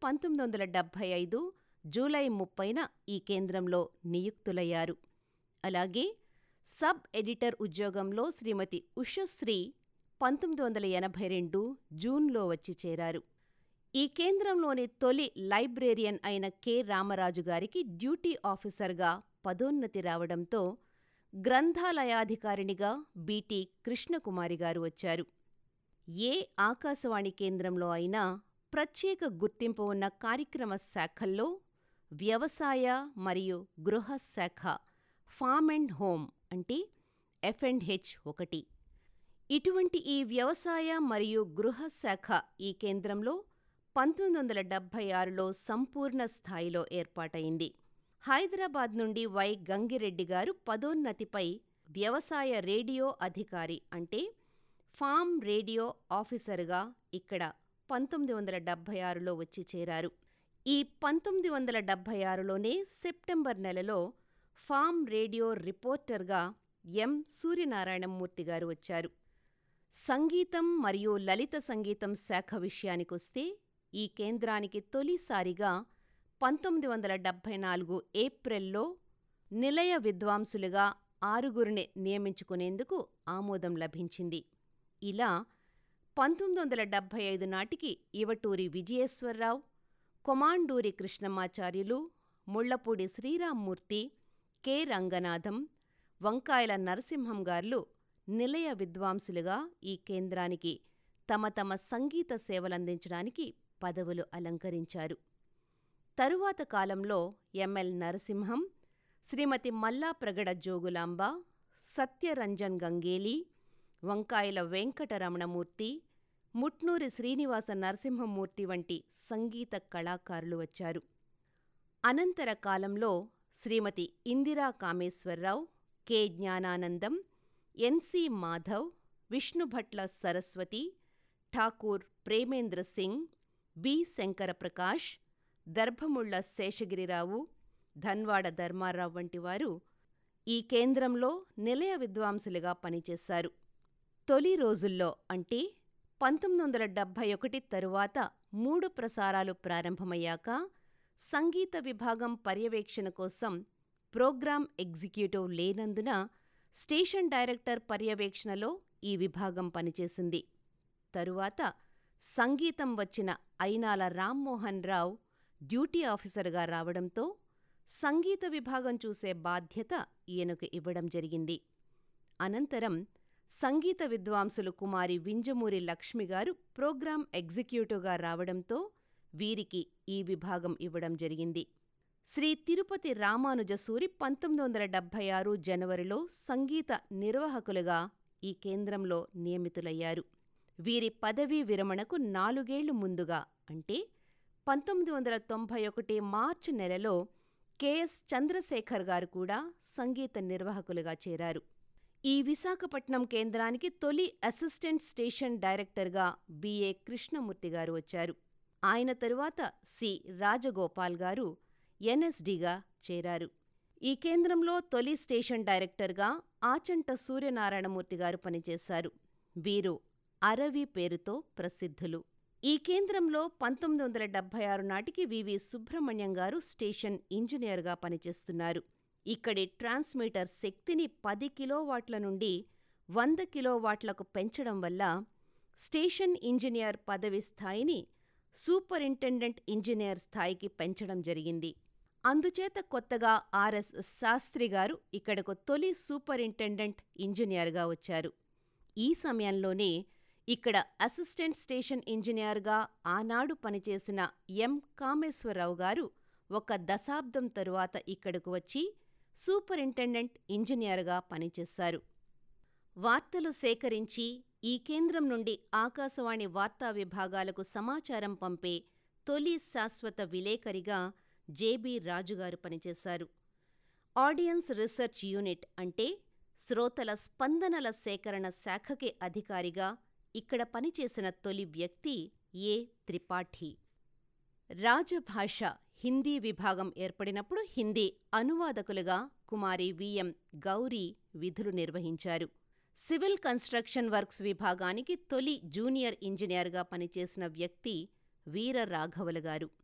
పంతొమ్మిది వందల డెబ్భై ఐదు జూలై ముప్పైన ఈ కేంద్రంలో నియుక్తులయ్యారు అలాగే సబ్ ఎడిటర్ ఉద్యోగంలో శ్రీమతి ఉషశ్రీ పంతొమ్మిది వందల ఎనభై రెండు జూన్లో వచ్చి చేరారు ఈ కేంద్రంలోని తొలి లైబ్రేరియన్ అయిన కె రామరాజు గారికి డ్యూటీ ఆఫీసర్గా పదోన్నతి రావడంతో గ్రంథాలయాధికారినిగా బిటి కృష్ణకుమారి గారు వచ్చారు ఏ ఆకాశవాణి కేంద్రంలో అయినా ప్రత్యేక గుర్తింపు ఉన్న కార్యక్రమ శాఖల్లో వ్యవసాయ మరియు గృహ శాఖ ఫామ్ అండ్ హోమ్ అంటే ఎఫ్ అండ్ హెచ్ ఒకటి ఇటువంటి ఈ వ్యవసాయ మరియు గృహ శాఖ ఈ కేంద్రంలో పంతొమ్మిది వందల డెబ్భై ఆరులో సంపూర్ణ స్థాయిలో ఏర్పాటైంది హైదరాబాద్ నుండి వై గంగిరెడ్డి గారు పదోన్నతిపై వ్యవసాయ రేడియో అధికారి అంటే ఫామ్ రేడియో ఆఫీసరుగా ఇక్కడ పంతొమ్మిది వందల డెబ్భై ఆరులో వచ్చి చేరారు ఈ పంతొమ్మిది వందల డెబ్భై ఆరులోనే సెప్టెంబర్ నెలలో ఫామ్ రేడియో రిపోర్టర్గా ఎం సూర్యనారాయణమూర్తి గారు వచ్చారు సంగీతం మరియు లలిత సంగీతం శాఖ విషయానికొస్తే ఈ కేంద్రానికి తొలిసారిగా పంతొమ్మిది వందల డెబ్భై నాలుగు ఏప్రిల్లో నిలయ విద్వాంసులుగా ఆరుగురిని నియమించుకునేందుకు ఆమోదం లభించింది ఇలా పంతొమ్మిది వందల డెబ్భై ఐదు నాటికి ఇవటూరి విజయేశ్వరరావు కొమాండూరి కృష్ణమాచార్యులు ముళ్లపూడి శ్రీరామ్మూర్తి కె రంగనాథం వంకాయల నరసింహం గార్లు నిలయ విద్వాంసులుగా ఈ కేంద్రానికి తమ తమ సంగీత సేవలందించడానికి పదవులు అలంకరించారు తరువాత కాలంలో ఎంఎల్ నరసింహం శ్రీమతి మల్లాప్రగడ జోగులాంబ సత్యరంజన్ గంగేలి వంకాయల వెంకటరమణమూర్తి ముట్నూరి శ్రీనివాస నరసింహమూర్తి వంటి సంగీత కళాకారులు వచ్చారు అనంతర కాలంలో Srimati Indira Kameswararao K Gnananandam NC Madhav Vishnubhatla Saraswati Thakur Premendra Singh B Shankaraprakash Darbhamulla Seshagirirao Dhanwada Dharmarao వంటి వారు ఈ కేంద్రంలో నిలయ విద్వాంసులుగా పనిచేశారు తొలి రోజుల్లో అంటే పంతొమ్మిది వందల డెబ్భై ఒకటి తరువాత మూడు ప్రసారాలు ప్రారంభమయ్యాక సంగీత విభాగం పర్యవేక్షణ కోసం ప్రోగ్రాం ఎగ్జిక్యూటివ్ లేనందున స్టేషన్ డైరెక్టర్ పర్యవేక్షణలో ఈ విభాగం పనిచేసింది తరువాత సంగీతం వచ్చిన అయినాల రామ్మోహన్ రావు డ్యూటీ ఆఫీసర్గా రావడంతో సంగీత విభాగం చూసే బాధ్యత ఈయనకు ఇవ్వడం జరిగింది అనంతరం సంగీత విద్వాంసులు కుమారి వింజమూరి లక్ష్మి గారు ప్రోగ్రాం ఎగ్జిక్యూటివ్గా రావడంతో వీరికి ఈ విభాగం ఇవ్వడం జరిగింది శ్రీ తిరుపతి రామానుజసూరి పంతొమ్మిది వందల డెబ్భై ఆరు జనవరిలో సంగీత నిర్వాహకులుగా ఈ కేంద్రంలో నియమితులయ్యారు వీరి పదవీ విరమణకు నాలుగేళ్లు ముందుగా అంటే పంతొమ్మిది వందల తొంభై ఒకటి మార్చి నెలలో కెఎస్ చంద్రశేఖర్ గారు కూడా సంగీత నిర్వాహకులుగా చేరారు ఈ విశాఖపట్నం కేంద్రానికి తొలి అసిస్టెంట్ స్టేషన్ డైరెక్టర్గా బిఏ కృష్ణమూర్తి గారు వచ్చారు ఆయన తరువాత సి రాజగోపాల్ గారు ఎన్ఎస్డిగా చేరారు ఈ కేంద్రంలో తొలి స్టేషన్ డైరెక్టర్గా ఆచంట సూర్యనారాయణమూర్తి గారు పనిచేశారు వీరు అరవి పేరుతో ప్రసిద్ధులు ఈ కేంద్రంలో పంతొమ్మిది వందల డెబ్భై ఆరు నాటికి వివి సుబ్రహ్మణ్యం గారు స్టేషన్ ఇంజనీర్గా పనిచేస్తున్నారు ఇక్కడి ట్రాన్స్మిటర్ శక్తిని పది కిలోవాట్ల నుండి వంద కిలోవాట్లకు పెంచడం వల్ల స్టేషన్ ఇంజనీర్ పదవి స్థాయిని సూపరింటెండెంట్ ఇంజనీర్ స్థాయికి పెంచడం జరిగింది అందుచేత కొత్తగా ఆర్ఎస్ శాస్త్రి గారు ఇక్కడకు తొలి సూపరింటెండెంట్ ఇంజనీర్గా వచ్చారు ఈ సమయంలోనే ఇక్కడ అసిస్టెంట్ స్టేషన్ ఇంజనీర్గా ఆనాడు పనిచేసిన ఎం కామేశ్వరరావు గారు ఒక దశాబ్దం తరువాత ఇక్కడకు వచ్చి సూపరింటెండెంట్ ఇంజనీర్గా పనిచేశారు వార్తలు సేకరించి ఈ కేంద్రం నుండి ఆకాశవాణి వార్తా విభాగాలకు సమాచారం పంపే తొలి శాశ్వత విలేకరిగా జేబీ రాజుగారు పనిచేశారు ఆడియన్స్ రీసెర్చ్ యూనిట్ అంటే శ్రోతల స్పందనల సేకరణ శాఖకి అధికారిగా ఇక్కడ పనిచేసిన తొలి వ్యక్తి ఏ త్రిపాఠి రాజభాష హిందీ విభాగం ఏర్పడినప్పుడు హిందీ అనువాదకులుగా కుమారి విఎం గౌరీ విధులు నిర్వహించారు సివిల్ కన్స్ట్రక్షన్ వర్క్స్ విభాగానికి తొలి జూనియర్ ఇంజనీర్గా పనిచేసిన వ్యక్తి వీర రాఘవలు గారు